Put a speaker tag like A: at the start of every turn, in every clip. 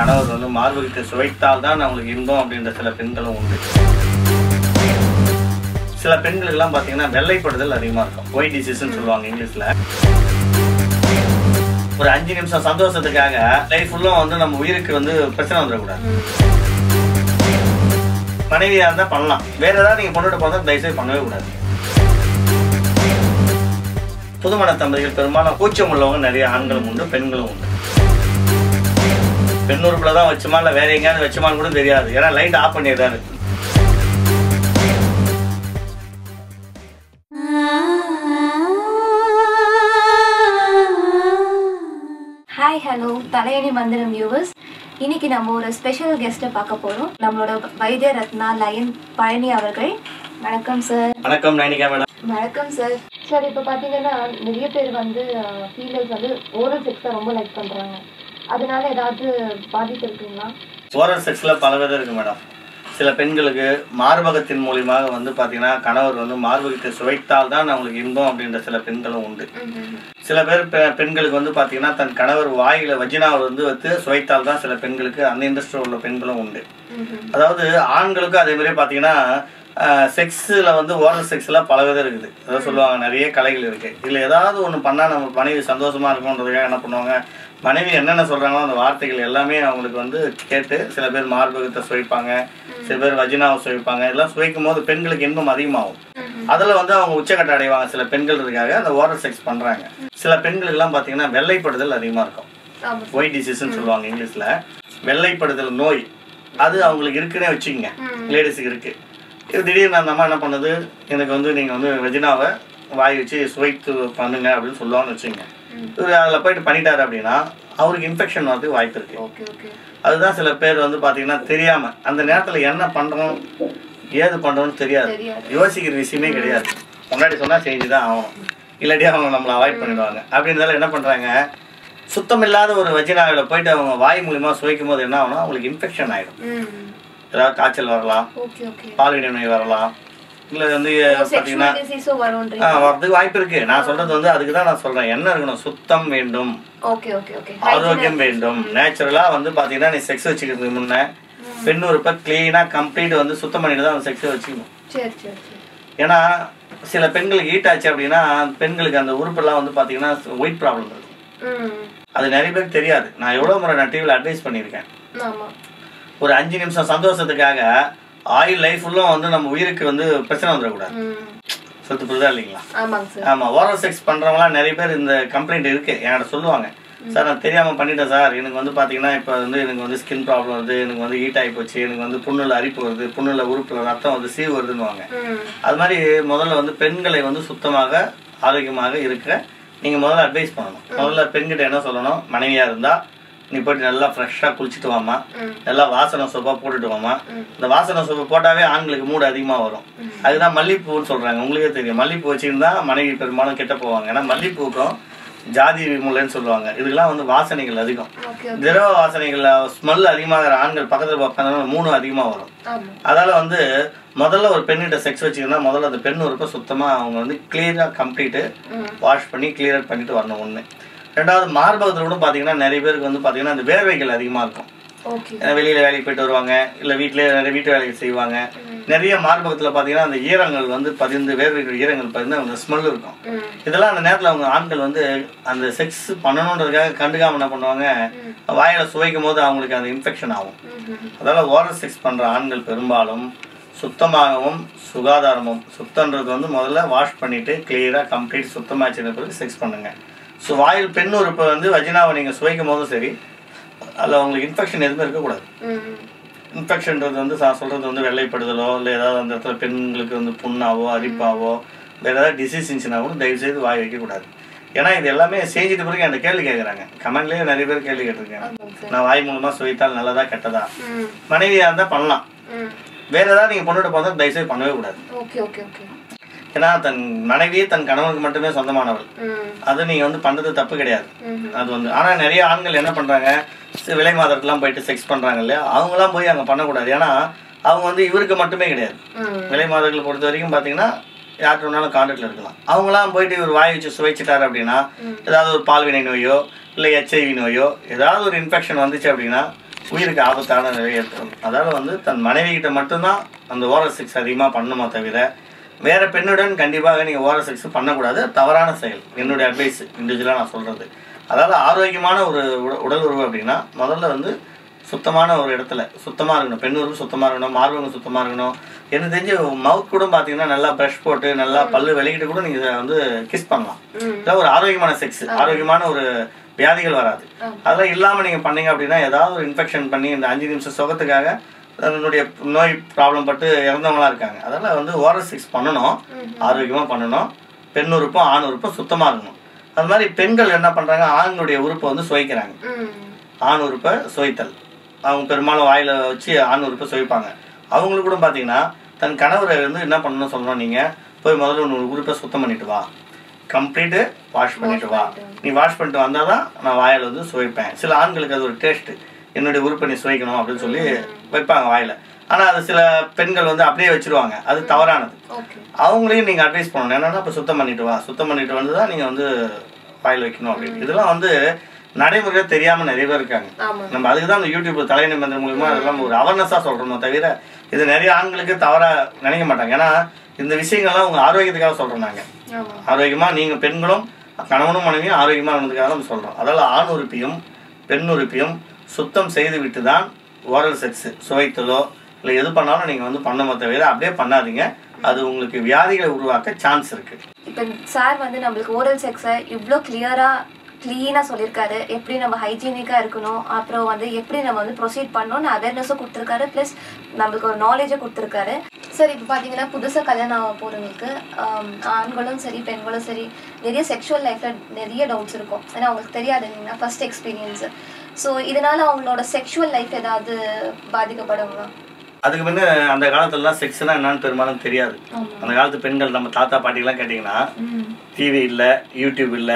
A: கணவர் வந்து மார்பகத்தை சுவைத்தால் தான் அவங்களுக்கு இன்பம் அப்படின்ற சில பெண்களும் உண்டு சில பெண்களுக்கெல்லாம் பார்த்தீங்கன்னா வெள்ளைப்படுதல் அதிகமாக இருக்கும் ஒயிட் டிசீஸ்ன்னு சொல்லுவாங்க இங்கிலீஷில் ஒரு அஞ்சு நிமிஷம் சந்தோஷத்துக்காக லைஃப் ஃபுல்லும் வந்து நம்ம உயிருக்கு வந்து பிரச்சனை வந்துடக்கூடாது மனைவியாக இருந்தால் பண்ணலாம் வேற ஏதாவது நீங்கள் பொண்ணுகிட்ட போகிறதா தயவுசெய்து பண்ணவே கூடாது புதுமண தம்பதிகள் பெரும்பாலும் கூச்சம் உள்ளவங்க நிறைய ஆண்களும் உண்டு பெண்களும் உண்டு பெண் உறுப்புல தான் வச்சுமா இல்லை வேற எங்கேயாவது வச்சுமான்னு கூட தெரியாது ஏன்னா லைட் ஆஃப் பண்ணிடுறாரு
B: ஹாய் ஹலோ தலையணி மந்திரம் வியூவர்ஸ் இன்னைக்கு நம்ம ஒரு ஸ்பெஷல் கெஸ்ட்டை பார்க்க போகிறோம் நம்மளோட வைத்திய ரத்னா லயன் பழனி அவர்கள் வணக்கம் சார்
A: வணக்கம் நைனிகா மேடம்
B: வணக்கம் சார் சார் இப்போ பார்த்தீங்கன்னா நிறைய பேர் வந்து ஃபீமேல்ஸ் வந்து ஓரல் செக்ஸை ரொம்ப லைக் பண்ணுறாங்க அதனால ஏதாவது பாதிப்பு இருக்குங்களா
A: ஓரல் செக்ஸில் பல விதம் இருக்கு மேடம் சில பெண்களுக்கு மார்பகத்தின் மூலியமாக வந்து பார்த்தீங்கன்னா கணவர் வந்து மார்பகத்தை சுவைத்தால் தான் அவங்களுக்கு இன்பம் அப்படின்ற சில பெண்களும் உண்டு சில பேர் பெ- பெண்களுக்கு வந்து பார்த்தீங்கன்னா தன் கணவர் வாயில வஜினாவில் வந்து வந்து சுவைத்தால் தான் சில பெண்களுக்கு அந்த இண்டஸ்ட்ரியில் உள்ள பெண்களும் உண்டு அதாவது ஆண்களுக்கும் அதே மாதிரி பார்த்தீங்கன்னா செக்ஸில் வந்து ஓரல் செக்ஸில் பல விதம் இருக்குது அதாவது சொல்லுவாங்க நிறைய கலைகள் இருக்குது இதில் ஏதாவது ஒன்று பண்ணால் நம்ம மனைவி சந்தோஷமாக இருக்கும்ன்றதுக்காக என்ன பண்ணுவாங்க மனைவி என்னென்ன சொல்கிறாங்களோ அந்த வார்த்தைகள் எல்லாமே அவங்களுக்கு வந்து கேட்டு சில பேர் மார்பகத்தை சுவைப்பாங்க சில பேர் வஜினாவை சுவைப்பாங்க இதெல்லாம் சுவைக்கும் போது பெண்களுக்கு இன்பம் அதிகமாகும் அதில் வந்து அவங்க உச்சக்கட்ட அடைவாங்க சில பெண்களுக்காக அந்த ஓரல் செக்ஸ் பண்ணுறாங்க சில பெண்களுக்கெல்லாம் பார்த்தீங்கன்னா வெள்ளைப்படுதல் அதிகமாக இருக்கும்
B: ஆமாம்
A: ஒயிட் டிசீஸ்ன்னு சொல்லுவாங்க இங்கிலீஷில் வெள்ளைப்படுதல் நோய் அது அவங்களுக்கு இருக்குன்னே வச்சுக்கோங்க லேடிஸுக்கு இருக்கு இது திடீர்னு அந்த அம்மா என்ன பண்ணுது எனக்கு வந்து நீங்கள் வந்து வெஜினாவை வாய் வச்சு சுவைத்து பண்ணுங்க அப்படின்னு சொல்லுவாங்கன்னு வச்சுக்கோங்க இவர் அதில் போயிட்டு பண்ணிட்டாரு அப்படின்னா அவருக்கு இன்ஃபெக்ஷன் வரதுக்கு வாய்ப்பு இருக்கு
B: ஓகே ஓகே
A: அதுதான் சில பேர் வந்து பார்த்தீங்கன்னா தெரியாமல் அந்த நேரத்தில் என்ன பண்ணுறோம் ஏது பண்ணுறோம்னு தெரியாது
B: தெரியாது.
A: யோசிக்கிற விஷயமே கிடையாது முன்னாடி சொன்னால் செஞ்சு தான் ஆகணும் இல்லாட்டி அவங்க நம்மளை அவாய்ட் பண்ணிடுவாங்க அப்படின்றதால என்ன பண்ணுறாங்க சுத்தம் இல்லாத ஒரு வஜினாவில் போயிட்டு அவங்க வாய் மூலியமா சுவைக்கும் போது என்ன ஆகும்னா அவங்களுக்கு இன்ஃபெக்ஷன் ஆகிடும்
B: ம்
A: ஏதாவது காய்ச்சல் வரலாம்
B: ஓகே ஓகே
A: பால்வினை நோய் வரலாம் இல்லை வந்து பார்த்தீங்கன்னா
B: செக்ஷுவல் டிசீஸும்
A: ஆ
B: வரும்ன்றீங்க
A: வரதுக்கு வாய்ப்பு இருக்கு நான் சொல்றது வந்து அதுக்கு தான் நான் சொல்றேன் என்ன இருக்கணும் சுத்தம் வேண்டும்
B: ஓகே ஓகே ஓகே
A: ஆரோக்கியம் வேண்டும் நேச்சுரலா வந்து பாத்தீங்கன்னா நீ செக்ஸ் வச்சுக்கிறதுக்கு முன்ன பெண் உறுப்பை கிளீனா கம்ப்ளீட் வந்து சுத்தம் பண்ணிட்டு தான் அந்த செக்ஸை வச்சுக்கணும்
B: சரி சரி சரி
A: ஏன்னா சில பெண்களுக்கு ஹீட் ஆச்சு அப்படின்னா பெண்களுக்கு அந்த உறுப்பெல்லாம் வந்து பாத்தீங்கன்னா ஒயிட் ப்ராப்ளம் இருக்கும்
B: ம்
A: அது நிறைய பேருக்கு தெரியாது நான் எவ்வளோ முறை நான் டிவியில் அட்வைஸ் பண்ணியிருக்கேன்
B: ஆமாம்
A: ஒரு அஞ்சு நிமிஷம் சந்தோஷத்துக்காக ஆயில் லைஃப் ஃபுல்லும் வந்து நம்ம உயிருக்கு வந்து பிரச்சனை வந்துடக்கூடாது
B: ம்
A: சொத்து புரிதா இல்லைங்களா
B: ஆமாங்க சார்
A: ஆமாம் ஓரல் செக்ஸ் பண்ணுறவங்களாம் நிறைய பேர் இந்த கம்ப்ளைண்ட் இருக்கு என்கிட்ட சொல்லுவாங்க சார் நான் தெரியாமல் பண்ணிட்டேன் சார் எனக்கு வந்து பார்த்தீங்கன்னா இப்போ வந்து எனக்கு வந்து ஸ்கின் ப்ராப்ளம் வருது எனக்கு வந்து ஹீட் ஆகி போச்சு எனக்கு வந்து புண்ணுல அரிப்பு வருது புண்ணுல உறுப்புல ரத்தம் வந்து சீவு வருதுன்னுவாங்க
B: ம்
A: அது மாதிரி முதல்ல வந்து பெண்களை வந்து சுத்தமாக ஆரோக்கியமாக இருக்க நீங்கள் முதல்ல அட்வைஸ் பண்ணணும் முதல்ல பெண்கிட்ட என்ன சொல்லணும் மனைவியாக இருந்தால் நீ போயிட்டு நல்லா ஃப்ரெஷ்ஷாக குளிச்சுட்டு வாமா
B: ம்.
A: நல்லா வாசனை சோப்பாக போட்டுட்டு வாமா இந்த வாசனை சோப்பு போட்டாவே ஆண்களுக்கு மூடு அதிகமாக வரும் அதுதான் மல்லிப்பூன்னு சொல்கிறாங்க உங்களுக்கே தெரியும் மல்லிப்பூ வச்சுருந்தா மனைவி பெரும்பாலும் கெட்ட போவாங்க ஏன்னா மல்லிப்பூக்கும் ஜாதி முல்லைன்னு சொல்லுவாங்க இதுக்கெல்லாம் வந்து வாசனைகள் அதிகம்
B: ஓகே
A: திரவ வாசனைகள் ஸ்மெல் அதிகமாகிற ஆண்கள் பக்கத்தில் உட்காந்து மூணு அதிகமாக வரும்
B: ஆமாம்
A: அதால வந்து முதல்ல ஒரு பெண்ணிட்ட செக்ஸ் வச்சுக்கணும்னா முதல்ல அந்த பெண் உறுப்பை சுத்தமாக அவங்க வந்து கிளியராக கம்ப்ளீட்டு
B: ம்
A: வாஷ் பண்ணி கிளியர் பண்ணிட்டு வரணும் ஒன்று ரெண்டாவது மார்பகத்தில் கூட பார்த்தீங்கன்னா நிறைய பேருக்கு வந்து பார்த்தீங்கன்னா அந்த வேர்வைகள் அதிகமாக இருக்கும்
B: ஓகே
A: ஏன்னா வெளியில வேலைக்கு போயிட்டு வருவாங்க இல்லை வீட்டிலே நிறைய வீட்டு வேலைகள் செய்வாங்க நிறைய மார்பகத்தில் பார்த்தீங்கன்னா அந்த ஈரங்கள் வந்து பதிந்து வேர்வைகள் ஈரங்கள் பதிந்து அந்த ஸ்மெல் இருக்கும்
B: ம்
A: இதெல்லாம் அந்த நேரத்தில் அவங்க ஆண்கள் வந்து அந்த செக்ஸ் பண்ணணுன்றதுக்காக கண்டுக்காம என்ன பண்ணுவாங்க வாயில சுவைக்கும் போது அவங்களுக்கு அந்த இன்ஃபெக்ஷன் ஆகும்
B: ம்
A: அதால ஓரல் செக்ஸ் பண்ற ஆண்கள் பெரும்பாலும் சுத்தமாகவும் சுகாதாரமும் சுத்தன்றது வந்து முதல்ல வாஷ் பண்ணிட்டு கிளியரா கம்ப்ளீட் சுத்தமாச்சு பிறகு செக்ஸ் பண்ணுங்க ஸோ வாயில் பெண் உறுப்பை வந்து வஜினாவை நீங்க சுவைக்கும் போதும் சரி அதில் உங்களுக்கு இன்ஃபெக்ஷன் எதுவுமே இருக்கக்கூடாது
B: ம்
A: இன்ஃபெக்ஷன்றது வந்து நான் சொல்றது வந்து வெள்ளைப்படுதலோ இல்லை ஏதாவது அந்த இடத்துல பெண்களுக்கு வந்து புண்ணாவோ அரிப்பாவோ வேற ஏதாவது டிசீஸ் இருந்துச்சுன்னா கூட தயவு செய்து வாய் வைக்கக்கூடாது ஏன்னா இது எல்லாமே செஞ்சுட்டு பிறகு அந்த கேள்வி கேட்குறாங்க கமெண்ட்லேயே நிறைய பேர் கேள்வி கேட்டிருக்காங்க
B: ஆமாங்க சார்
A: நான் வாய் மூலமா சுவைத்தால் நல்லதா கெட்டதா
B: ம்
A: மனைவியாக இருந்தால் பண்ணலாம்
B: ம்
A: வேற ஏதாவது நீங்கள் பொண்ணுகிட்ட பார்த்தா தயவுசெய்து பண்ணவே கூடாது
B: ஓகே ஓகே ஓகே
A: ஏன்னா தன் மனைவியே தன் கணவனுக்கு மட்டுமே சொந்தமானவள்
B: ம்
A: அது நீங்கள் வந்து பண்ணுறது தப்பு கிடையாது
B: ம்
A: அது வந்து ஆனால் நிறைய ஆண்கள் என்ன பண்ணுறாங்க விலை மாதத்துலாம் போயிட்டு செக்ஸ் பண்ணுறாங்க இல்லையா அவங்களாம் போய் அங்கே பண்ணக்கூடாது ஏன்னா அவங்க வந்து இவருக்கு மட்டுமே கிடையாது
B: ம்
A: விலை மாதர்களை பொறுத்த வரைக்கும் பார்த்தீங்கன்னா யார்கிட்ட வேணாலும் கான்டாக்டில் இருக்கலாம் அவங்களாம் போயிட்டு இவர் வாய் வச்சு சுவைச்சிட்டாரு அப்படின்னா ஏதாவது ஒரு பால்வினை நோயோ இல்லை ஹெச்ஐவி நோயோ ஏதாவது ஒரு இன்ஃபெக்ஷன் வந்துச்சு அப்படின்னா உயிருக்கு ஆபத்தான நிலையை ஏற்படும் அதாவது வந்து தன் மனைவி கிட்ட மட்டும்தான் அந்த ஓரல் செக்ஸ் அதிகமாக பண்ணணுமோ தவிர வேற பெண்ணுடன் கண்டிப்பாக நீங்கள் ஓரல் செக்ஸ் பண்ணக்கூடாது அது தவறான செயல் என்னுடைய அட்வைஸ் இண்டிவிஜுவலாக நான் சொல்கிறது அதாவது ஆரோக்கியமான ஒரு உட- உடல் உறவு அப்படின்னா முதல்ல வந்து சுத்தமான ஒரு இடத்துல சுத்தமாக இருக்கணும் பெண் உறுப்பு சுத்தமாக இருக்கணும் மார்பகம் சுத்தமாக இருக்கணும் எனக்கு தெரிஞ்சு மவுத் கூட பார்த்தீங்கன்னா நல்லா ப்ரஷ் போட்டு நல்லா பல்லு விளக்கிட்டு கூட நீங்கள் வந்து கிஸ் பண்ணலாம்
B: ம்.
A: இதான் ஒரு ஆரோக்கியமான செக்ஸ் ஆரோக்கியமான ஒரு வியாதிகள் வராது அதெல்லாம் இல்லாமல் நீங்கள் பண்ணீங்க அப்படின்னா ஏதாவது ஒரு இன்ஃபெக்ஷன் பண்ணி இந்த அஞ்சு நிமிஷம் சுகத்துக்காக அதனுடைய நோய் ப்ராப்ளம் பட்டு இறந்தவங்களா இருக்காங்க அதனால் வந்து ஓரல் செக்ஸ் பண்ணணும் ஆரோக்கியமாக பண்ணணும் பெண் உறுப்பும் ஆண் உறுப்பும் சுத்தமாக இருக்கணும் அது மாதிரி பெண்கள் என்ன பண்ணுறாங்க ஆண்களுடைய உறுப்பை வந்து சுவைக்கிறாங்க
B: ம்.
A: ஆண் உறுப்பை சுவைத்தல் அவங்க பெரும்பாலும் வாயில் வச்சு ஆண் உறுப்பை சுவைப்பாங்க அவங்களுக்கு கூட பார்த்தீங்கன்னா தன் கணவரை வந்து என்ன பண்ணணும்னு சொல்லணும் நீங்கள் போய் முதல்ல உன்னோட உறுப்பை சுத்தம் பண்ணிட்டு வா கம்ப்ளீட்டு வாஷ் பண்ணிட்டு வா நீ வாஷ் பண்ணிட்டு வந்தால் தான் நான் வாயில் வந்து சுவைப்பேன் சில ஆண்களுக்கு அது ஒரு டேஸ்ட்டு என்னுடைய உறுப்பை நீ சுவைக்கணும் அப்படின்னு சொல்லி வைப்பாங்க வாயில் ஆனால் அது சில பெண்கள் வந்து அப்படியே வச்சிருவாங்க அது தவறானது
B: ஓகே
A: அவங்களையும் நீங்கள் அட்வைஸ் பண்ணணும் என்னன்னா இப்போ சுத்தம் பண்ணிட்டு வா சுத்தம் பண்ணிட்டு வந்து தான் நீங்கள் வந்து வாயில் வைக்கணும் அப்படின்னு இதெல்லாம் வந்து நடைமுறையாக தெரியாமல் நிறைய பேர் இருக்காங்க
B: ஆமா
A: நம்ம அதுக்கு தான் அந்த யூடியூப் தலைநி மந்திரம் மூலியமா அதெல்லாம் ஒரு அவேர்னஸாக சொல்கிறோமோ தவிர இது நிறைய ஆண்களுக்கு தவறாக நினைக்க மாட்டாங்க ஏன்னா இந்த விஷயங்கள்லாம் உங்கள் ஆரோக்கியத்துக்காக சொல்கிறோம் நாங்கள்
B: ஆமா
A: ஆரோக்கியமாக நீங்கள் பெண்களும் கணவனும் மனைவியும் ஆரோக்கியமாக இருந்ததுக்காக நம்ம சொல்கிறோம் அதால் ஆண் உறுப்பியும் பெண் உறுப்பியும் சுத்தம் செய்து விட்டு தான் ஓரல் செக்ஸ் சுவைத்தலோ இல்லை எது பண்ணாலும் நீங்கள் வந்து பண்ணமோ தவிர அப்படியே பண்ணாதீங்க அது உங்களுக்கு வியாதிகளை உருவாக்க சான்ஸ் இருக்குது
B: இப்போ சார் வந்து நம்மளுக்கு ஓரல் செக்ஸை இவ்வளோ கிளியராக க்ளீனாக சொல்லியிருக்காரு எப்படி நம்ம ஹைஜீனிக்காக இருக்கணும் அப்புறம் வந்து எப்படி நம்ம வந்து ப்ரொசீட் பண்ணணும்னு அவேர்னஸும் கொடுத்துருக்காரு ப்ளஸ் நம்மளுக்கு ஒரு நாலேஜை கொடுத்துருக்காரு சார் இப்போ பார்த்தீங்கன்னா புதுசாக கல்யாணம் ஆக போகிறவங்களுக்கு ஆண்களும் சரி பெண்களும் சரி நிறைய செக்ஷுவல் லைஃப்பில் நிறைய டவுட்ஸ் இருக்கும் ஏன்னா அவங்களுக்கு தெரியாது இல்லைங்களா ஃபர்ஸ்ட் எக்ஸ்பீரியன்ஸு ஸோ இதனால அவங்களோட செக்ஷுவல் லைஃப் ஏதாவது பாதிக்கப்படுங்களா
A: அதுக்கு முன்ன அந்த காலத்துலலாம் செக்ஸ்னால் என்னன்னு பெரும்பாலும் தெரியாது
B: ஆமாம்
A: அந்த காலத்து பெண்கள் நம்ம தாத்தா பாட்டிலாம் கேட்டிங்கன்னா
B: ம்
A: டிவி இல்லை யூடியூப் இல்லை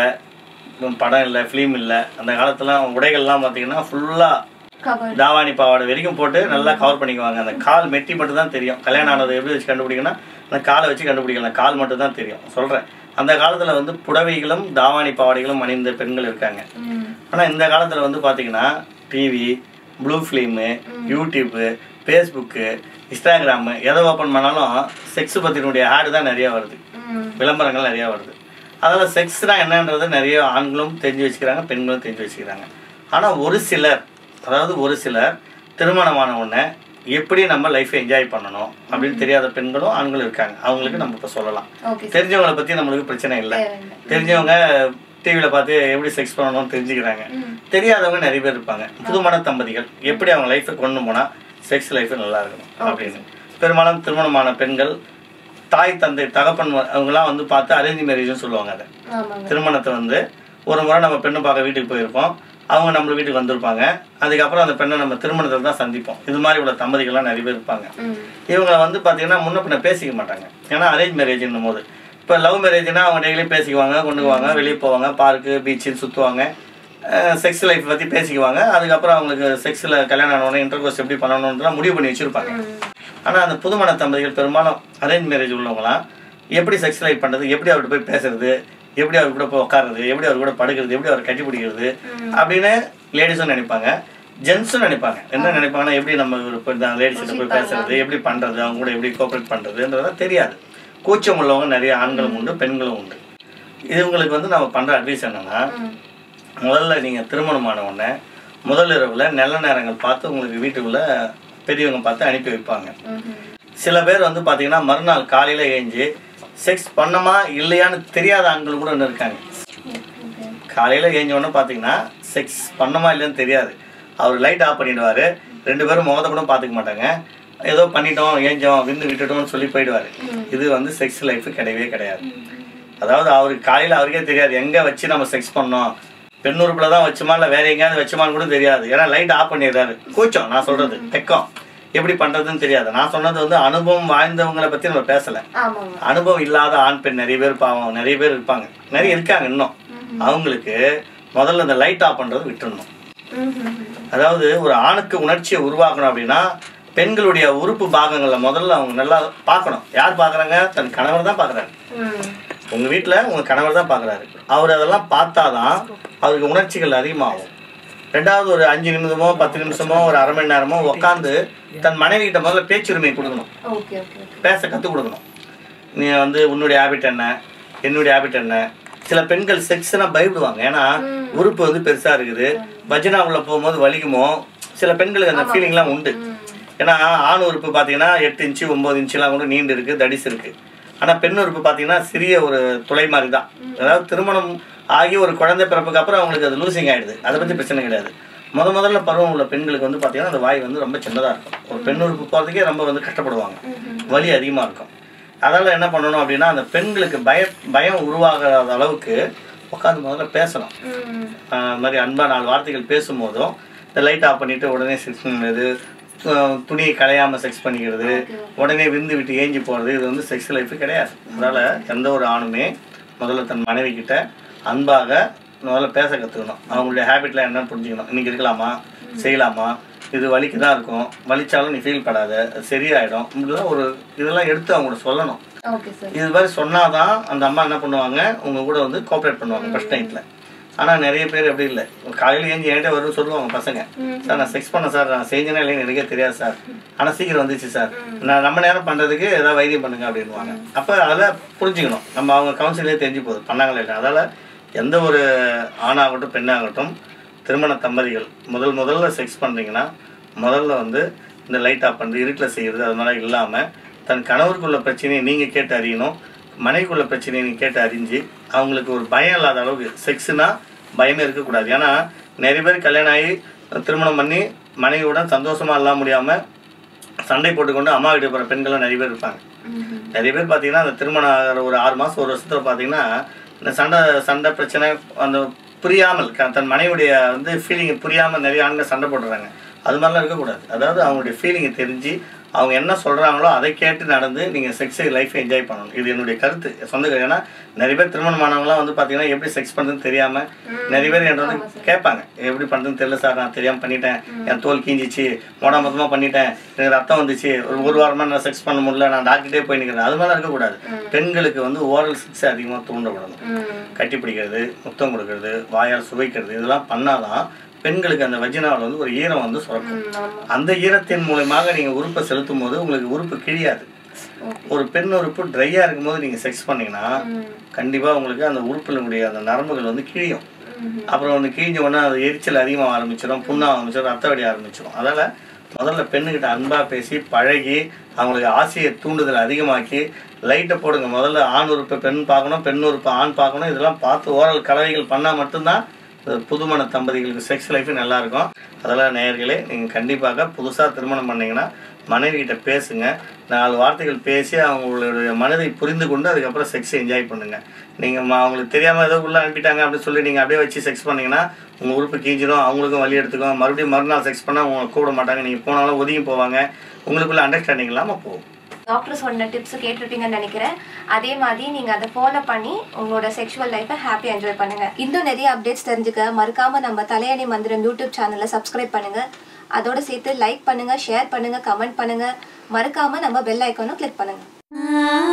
A: படம் இல்லை ஃபிலிம் இல்லை அந்த காலத்துலாம் உடைகள்லாம் பார்த்தீங்கன்னா ஃபுல்லாக
B: கவர்
A: தாவாணி பாவாடை வரைக்கும் போட்டு நல்லா கவர் பண்ணிக்குவாங்க அந்த கால் மெட்டி மட்டும் தான் தெரியும் கல்யாணம் ஆனது எப்படி வச்சு கண்டுபிடிக்கணும்னா அந்த காலை வச்சு கண்டுபிடிக்கலாம் கால் மட்டும் தான் தெரியும் சொல்கிறேன் அந்த காலத்தில் வந்து புடவைகளும் தாவாணி பாவாடைகளும் அணிந்த பெண்கள் இருக்காங்க
B: ம்
A: ஆனால் இந்த காலத்தில் வந்து பார்த்தீங்கன்னா TV blue film YouTube Facebook Instagram எதை ஓப்பன் பண்ணாலும் செக்ஸ் பற்றினுடைய ஆடு தான் நிறையா வருது
B: ம்
A: விளம்பரங்கள் நிறையா வருது அதில் செக்ஸ்னால் என்னன்றது நிறைய ஆண்களும் தெரிஞ்சு வச்சுக்கிறாங்க பெண்களும் தெரிஞ்சு வச்சுக்கிறாங்க ஆனால் ஒரு சிலர் அதாவது ஒரு சிலர் திருமணமான உடனே எப்படி நம்ம லைஃப்பை என்ஜாய் பண்ணணும் அப்படின்னு தெரியாத பெண்களும் ஆண்களும் இருக்காங்க அவங்களுக்கு நம்ம இப்போ சொல்லலாம்
B: ஓகே
A: தெரிஞ்சவங்களை பற்றி நம்மளுக்கு பிரச்சனை இல்லை
B: தேவையில்லை
A: தெரிஞ்சவங்க டிவியில் பார்த்து எப்படி செக்ஸ் பண்ணணும்னு தெரிஞ்சுக்கிறாங்க
B: ம்
A: தெரியாதவங்க நிறைய பேர் இருப்பாங்க புதுமண தம்பதிகள் எப்படி அவங்க லைஃப்பை கொண்டு போனால் செக்ஸ் லைஃப் நல்லா இருக்கணும் அப்படின்னு பெரும்பாலும் திருமணமான பெண்கள் தாய் தந்தை தகப்பன் ம- அவங்கெல்லாம் வந்து பார்த்து அரேஞ்ச் மேரேஜ்னு சொல்லுவாங்க அதை
B: ஆமாங்க
A: திருமணத்தை வந்து ஒரு முறை நம்ம பெண்ணை பார்க்க வீட்டுக்கு போயிருப்போம் அவங்க நம்ம வீட்டுக்கு வந்திருப்பாங்க அதுக்கப்புறம் அந்த பெண்ணை நம்ம திருமணத்தில் தான் சந்திப்போம் இது மாதிரி உள்ள தம்பதிகள்லாம் நிறைய பேர் இருப்பாங்க
B: ம்
A: இவங்க வந்து பார்த்தீங்கன்னா முன்ன பின்ன பேசிக்க மாட்டாங்க ஏன்னா அரேஞ்ச் மேரேஜ்னும் போது இப்போ லவ் மேரேஜ்னா அவங்க டெய்லி பேசிக்குவாங்க கொண்டுக்குவாங்க வெளியே போவாங்க பார்க்கு பீச்சுன்னு சுற்றுவாங்க செக்ஸ் லைஃப் பற்றி பேசிக்குவாங்க அதுக்கப்புறம் அவங்களுக்கு செக்ஸில் கல்யாணம் ஆனவொடனே இன்டர்கோர்ஸ் எப்படி பண்ணணுன்றலாம் முடிவு பண்ணி வச்சுருப்பாங்க ஆனால் அந்த புதுமண தம்பதிகள் பெரும்பாலும் அரேஞ்ச் மேரேஜ் உள்ளவங்களாம் எப்படி செக்ஸ் லைஃப் பண்ணுறது எப்படி அவர்கிட்ட போய் பேசுறது எப்படி அவர் கூட போய் உட்காருறது எப்படி அவர் கூட படுக்கிறது எப்படி அவர் கட்டி பிடிக்கிறது அப்படின்னு லேடிஸும் நினைப்பாங்க ஜென்ஸும் நினைப்பாங்க என்ன நினைப்பாங்கன்னா எப்படி நம்ம ஒரு லேடிஸ் கிட்ட போய் பேசுறது எப்படி பண்றது அவங்க கூட எப்படி கோஆப்ரேட் பண்றதுன்றதெல்லாம் தெரியாது கூச்சம் உள்ளவங்க நிறைய ஆண்களும் உண்டு பெண்களும் உண்டு இவங்களுக்கு வந்து நம்ம பண்ற அட்வைஸ் என்னன்னா
B: ம்
A: முதல்ல நீங்க திருமணமான உடனே முதல் இரவுல நல்ல நேரங்கள் பார்த்து உங்களுக்கு வீட்டுக்குள்ள பெரியவங்க பார்த்து அனுப்பி வைப்பாங்க
B: ம்ஹும்.
A: சில பேர் வந்து பாத்தீங்கன்னா மறுநாள் காலையில ஏஞ்சி செக்ஸ் பண்ணமா இல்லையான்னு தெரியாத ஆண்கள் கூட இன்னும் இருக்காங்க
B: ஓகே
A: காலையில் ஏஞ்ச உடனே பார்த்தீங்கன்னா செக்ஸ் பண்ணமா இல்லைன்னு தெரியாது அவர் லைட் ஆஃப் பண்ணிடுவார் ரெண்டு பேரும் முகத்தை கூட பார்த்துக்க மாட்டாங்க ஏதோ பண்ணிட்டோம் ஏஞ்சோம் விந்து விட்டுட்டோம்னு சொல்லி போயிடுவார் இது வந்து செக்ஸ் லைஃப் கிடையவே கிடையாது அதாவது அவருக்கு காலையில் அவருக்கே தெரியாது எங்கே வச்சு நம்ம செக்ஸ் பண்ணோம் பெண் உறுப்பில் தான் வச்சுமா இல்லை வேற எங்கேயாவது வச்சுமான்னு கூட தெரியாது ஏன்னா லைட் ஆஃப் பண்ணிடுறாரு கூச்சம் நான் சொல்கிறது வெக்கம் எப்படி பண்ணுறதுன்னு தெரியாது நான் சொன்னது வந்து அனுபவம் வாய்ந்தவங்களை பற்றி நம்ம பேசலை
B: ஆமாங்க
A: அனுபவம் இல்லாத ஆண் பெண் நிறைய பேர் பாவம் நிறைய பேர் இருப்பாங்க நிறைய இருக்காங்க இன்னும் அவங்களுக்கு முதல்ல இந்த லைட் ஆஃப் பண்றது விட்டுறணும்
B: ம்ஹும்.
A: அதாவது ஒரு ஆணுக்கு உணர்ச்சியை உருவாக்கணும் அப்படின்னா பெண்களுடைய உறுப்பு பாகங்களை முதல்ல அவங்க நல்லா பார்க்கணும் யார் பார்க்கறாங்க தன் கணவர் தான் பார்க்கறாரு
B: ம்
A: உங்க வீட்டில் உங்க கணவர் தான் பார்க்கறாரு அவர் அதெல்லாம் பார்த்தாதான் அவருக்கு உணர்ச்சிகள் அதிகமாகும் ரெண்டாவது ஒரு அஞ்சு நிமிஷமோ பத்து நிமிஷமோ ஒரு அரை மணி நேரமோ உட்காந்து தன் மனைவி கிட்ட முதல்ல பேச்சுரிமை கொடுக்கணும்
B: ஓகே ஓகே ஓகே
A: பேச கற்றுக் கொடுக்கணும் நீ வந்து உன்னுடைய ஹேபிட் என்ன என்னுடைய ஹேபிட் என்ன சில பெண்கள் செக்ஸ்னா பயப்படுவாங்க ஏன்னா உறுப்பு வந்து பெருசா இருக்குது வஜினா உள்ள போகும்போது வலிக்குமோ சில பெண்களுக்கு அந்த ஃபீலிங்லாம் உண்டு ஏன்னா ஆண் உறுப்பு பார்த்தீங்கன்னா எட்டு இன்ச்சு ஒம்பது இன்ச்சுலாம் கூட நீண்டு இருக்கு தடிஸ் இருக்கு ஆனால் பெண் உறுப்பு பார்த்தீங்கன்னா சிறிய ஒரு துளை மாதிரி தான் அதாவது திருமணம் ஆகி ஒரு குழந்தை பிறப்புக்கு அப்புறம் அவங்களுக்கு அது லூசிங் ஆயிடுது அதை பற்றி பிரச்சனை கிடையாது முத முதல்ல பருவம் உள்ள பெண்களுக்கு வந்து பார்த்தீங்கன்னா அந்த வாய் வந்து ரொம்ப சின்னதாக இருக்கும் ஒரு பெண் உறுப்பு போகிறதுக்கே ரொம்ப வந்து கஷ்டப்படுவாங்க வலி அதிகமாக இருக்கும் அதனால் என்ன பண்ணணும் அப்படின்னா அந்த பெண்களுக்கு பய பயம் உருவாகாத அளவுக்கு உட்காந்து முதல்ல பேசணும்
B: ம்
A: ஆஹ் இந்த மாதிரி அன்பாக நாலு வார்த்தைகள் பேசும்போதும் இந்த லைட் ஆஃப் பண்ணிட்டு உடனே செக்ஸ் பண்ணுறது து- துணியை களையாமல் செக்ஸ் பண்ணிக்கிறது உடனே விந்து விட்டு ஏஞ்சி போகிறது இது வந்து செக்ஸ் லைஃபு கிடையாது அதனால் எந்த ஒரு ஆணுமே முதல்ல தன் மனைவி கிட்ட அன்பாக முதல்ல பேச கற்றுக்கணும் அவங்களுடைய ஹேபிட்லாம் என்னன்னு புரிஞ்சுக்கணும் இன்னைக்கு இருக்கலாமா செய்யலாமா இது வலிக்கு தான் இருக்கும் வலிச்சாலும் நீ ஃபீல் படாத அது சரியாயிடும் இப்படிலாம் ஒரு இதெல்லாம் எடுத்து அவங்கள்ட்ட சொல்லணும்
B: ஓகே சார்
A: இது மாதிரி சொன்னாதான் அந்த அம்மா என்ன பண்ணுவாங்க உங்க கூட வந்து கோஆப்ரேட் பண்ணுவாங்க ஃபர்ஸ்ட் நைட்ல ஆனா நிறைய பேர் அப்படி இல்லை காலையில ஏஞ்சி என்கிட்ட வரும் சொல்லுவாங்க பசங்க சார் நான் செக்ஸ் பண்ணேன் சார் நான் செஞ்சேனே இல்லைன்னு எனக்கே தெரியாது சார் ஆனா சீக்கிரம் வந்துச்சு சார் நான் நம்ம நேரம் பண்றதுக்கு ஏதாவது வைத்தியம் பண்ணுங்க அப்படின்வாங்க அப்ப அதெல்லாம் புரிஞ்சுக்கணும் நம்ம அவங்க கவுன்சிலே தெரிஞ்சு போகுது பண்ணாங்களே இல்லை அதால எந்த ஒரு ஆணாகட்டும் பெண்ணாகட்டும் திருமண தம்பதிகள் முதல் முதல்ல செக்ஸ் பண்றீங்கன்னா முதல்ல வந்து இந்த லைட் ஆஃப் பண்ணுறது இருட்டில் செய்கிறது அது மாதிரி இல்லாமல் தன் கணவருக்குள்ள பிரச்சனையை நீங்கள் கேட்டு அறியணும் மனைவிக்குள்ள பிரச்சனையை நீங்கள் கேட்டு அறிஞ்சு அவங்களுக்கு ஒரு பயம் இல்லாத அளவுக்கு செக்ஸ்னா பயமே இருக்கக்கூடாது ஏன்னா நிறைய பேர் கல்யாணம் ஆகி திருமணம் பண்ணி மனைவியுடன் சந்தோஷமாக இல்லாம முடியாமல் சண்டை போட்டுக்கொண்டு அம்மா வீட்டுக்கு போகிற பெண்களும் நிறைய பேர் இருப்பாங்க நிறைய பேர் பார்த்தீங்கன்னா அந்த திருமணம் ஆகிற ஒரு ஆறு மாதம் ஒரு வருஷத்தில் பார்த்தீங்கன்னா இந்த சண்டை சண்டை பிரச்சனை அந்த புரியாமல் க- தன் மனைவியுடைய வந்து ஃபீலிங் புரியாமல் நிறைய ஆண்கள் சண்டை போடுறாங்க அது மாதிரிலாம் இருக்கக்கூடாது அதாவது அவங்களுடைய ஃபீலிங்கை தெரிஞ்சு அவங்க என்ன சொல்கிறாங்களோ அதை கேட்டு நடந்து நீங்கள் செக்ஸை லைஃப்பை என்ஜாய் பண்ணணும் இது என்னுடைய கருத்து சொந்த கருத்து ஏன்னா நிறைய பேர் திருமணமானவங்களாம் வந்து பார்த்தீங்கன்னா எப்படி செக்ஸ் பண்ணுறதுன்னு தெரியாமல் நிறைய பேர் என்கிட்ட வந்து கேட்பாங்க எப்படி பண்ணுறதுன்னு தெரியல சார் நான் தெரியாமல் பண்ணிட்டேன் என் தோல் கீஞ்சிச்சு மொட மொத்தமாக பண்ணிட்டேன் எனக்கு ரத்தம் வந்துச்சு ஒரு ஒரு வாரமாக நான் செக்ஸ் பண்ண முடியல நான் டாக்டர்கிட்டே போய் நிற்கிறேன் அது மாதிரிலாம் இருக்கக்கூடாது பெண்களுக்கு வந்து ஓரல் செக்ஸ் அதிகமாக தூண்டப்படணும்
B: ம்
A: கட்டி பிடிக்கிறது முத்தம் கொடுக்கறது வாயால் சுவைக்கிறது இதெல்லாம் பண்ணாதான் பெண்களுக்கு அந்த வஜினாவில் வந்து ஒரு ஈரம் வந்து சுரக்கும்
B: ம் ஆமாம்
A: அந்த ஈரத்தின் மூலமாக நீங்கள் உறுப்பை செலுத்தும் போது உங்களுக்கு உறுப்பு கிழியாது ஒரு பெண் உறுப்பு ட்ரையாக இருக்கும்போது நீங்கள் செக்ஸ் பண்ணீங்கன்னா
B: ம்
A: கண்டிப்பாக உங்களுக்கு அந்த உறுப்பினுடைய அந்த நரம்புகள் வந்து கிழியும்
B: ம்
A: அப்புறம் வந்து கிழிஞ்ச உடனே அது எரிச்சல் அதிகமாக ஆரம்பிச்சிடும் புண்ணாக ஆரம்பிச்சிடும் ரத்த வெடி ஆரம்பிச்சிடும் அதனால் முதல்ல பெண்ணுக்கிட்ட அன்பாக பேசி பழகி அவங்களுக்கு ஆசையை தூண்டுதல் அதிகமாக்கி லைட்டை போடுங்க முதல்ல ஆண் உறுப்பை பெண் பார்க்கணும் பெண் உறுப்பை ஆண் பார்க்கணும் இதெல்லாம் பார்த்து ஓரல் கலவைகள் பண்ணால் மட்டும்தான் இந்த புதுமண தம்பதிகளுக்கு செக்ஸ் லைஃபு நல்லா இருக்கும் அதெல்லாம் நேயர்களே நீங்கள் கண்டிப்பாக புதுசாக திருமணம் பண்ணீங்கன்னா மனைவி கிட்ட பேசுங்க நாலு வார்த்தைகள் பேசி அவங்களுடைய மனதை புரிந்து கொண்டு அதுக்கப்புறம் செக்ஸ் என்ஜாய் பண்ணுங்க நீங்கள் அவங்களுக்கு தெரியாமல் ஏதோ உள்ள அனுப்பிட்டாங்க அப்படின்னு சொல்லி நீங்கள் அப்படியே வச்சு செக்ஸ் பண்ணீங்கன்னா உங்கள் உறுப்பு கீஞ்சிடும் அவங்களுக்கும் வலி எடுத்துக்கும் மறுபடியும் மறுநாள் செக்ஸ் பண்ணால் உங்களை கூப்பிட மாட்டாங்க நீங்கள் போனாலும் ஒதுங்கி போவாங்க உங்களுக்குள்ள அண்டர்ஸ்டாண்டிங் இல்லாமல் போகும்
B: டாக்டர் சொன்ன டிப்ஸ் கேட்டிருப்பீங்கன்னு நினைக்கிறேன் அதே மாதிரி நீங்க அதை ஃபாலோ பண்ணி உங்களோட செக்ஷுவல் லைஃப்பை ஹாப்பி என்ஜாய் பண்ணுங்க இன்னும் நிறைய அப்டேட்ஸ் தெரிஞ்சுக்க மறக்காம நம்ம தலையணி மந்திரம் யூடியூப் சேனலை சப்ஸ்கிரைப் பண்ணுங்க அதோட சேர்த்து லைக் பண்ணுங்க ஷேர் பண்ணுங்க கமெண்ட் பண்ணுங்க மறக்காம நம்ம பெல் ஐக்கானும் கிளிக் பண்ணுங்க
C: ah